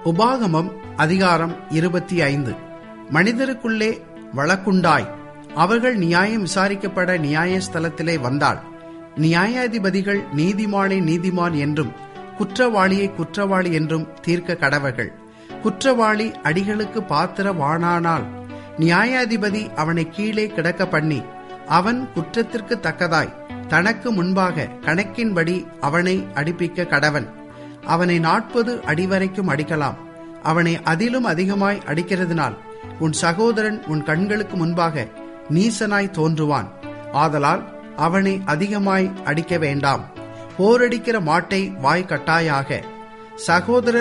உபாகமம் அதிகாரம் இருபத்தி ஐந்து மனிதருக்குள்ளே வழக்குண்டாய் அவர்கள் நியாயம் விசாரிக்கப்பட நியாய ஸ்தலத்திலே வந்தாள் நியாயாதிபதிகள் நீதிமானை நீதிமான் என்றும் குற்றவாளியை குற்றவாளி என்றும் தீர்க்க கடவர்கள் குற்றவாளி அடிகளுக்கு பாத்திரவானானால் நியாயாதிபதி அவனை கீழே கிடக்க பண்ணி அவன் குற்றத்திற்கு தக்கதாய் தனக்கு முன்பாக கணக்கின்படி அவனை அடிப்பிக்க கடவன் அவனை நாற்பது அடிவரைக்கும் அடிக்கலாம் அவனை அதிலும் அதிகமாய் அடிக்கிறதுனால் உன் சகோதரன் உன் கண்களுக்கு முன்பாக நீசனாய் தோன்றுவான் ஆதலால் அவனை அதிகமாய் அடிக்க வேண்டாம் போரடிக்கிற மாட்டை வாய் கட்டாயாக சகோதரர்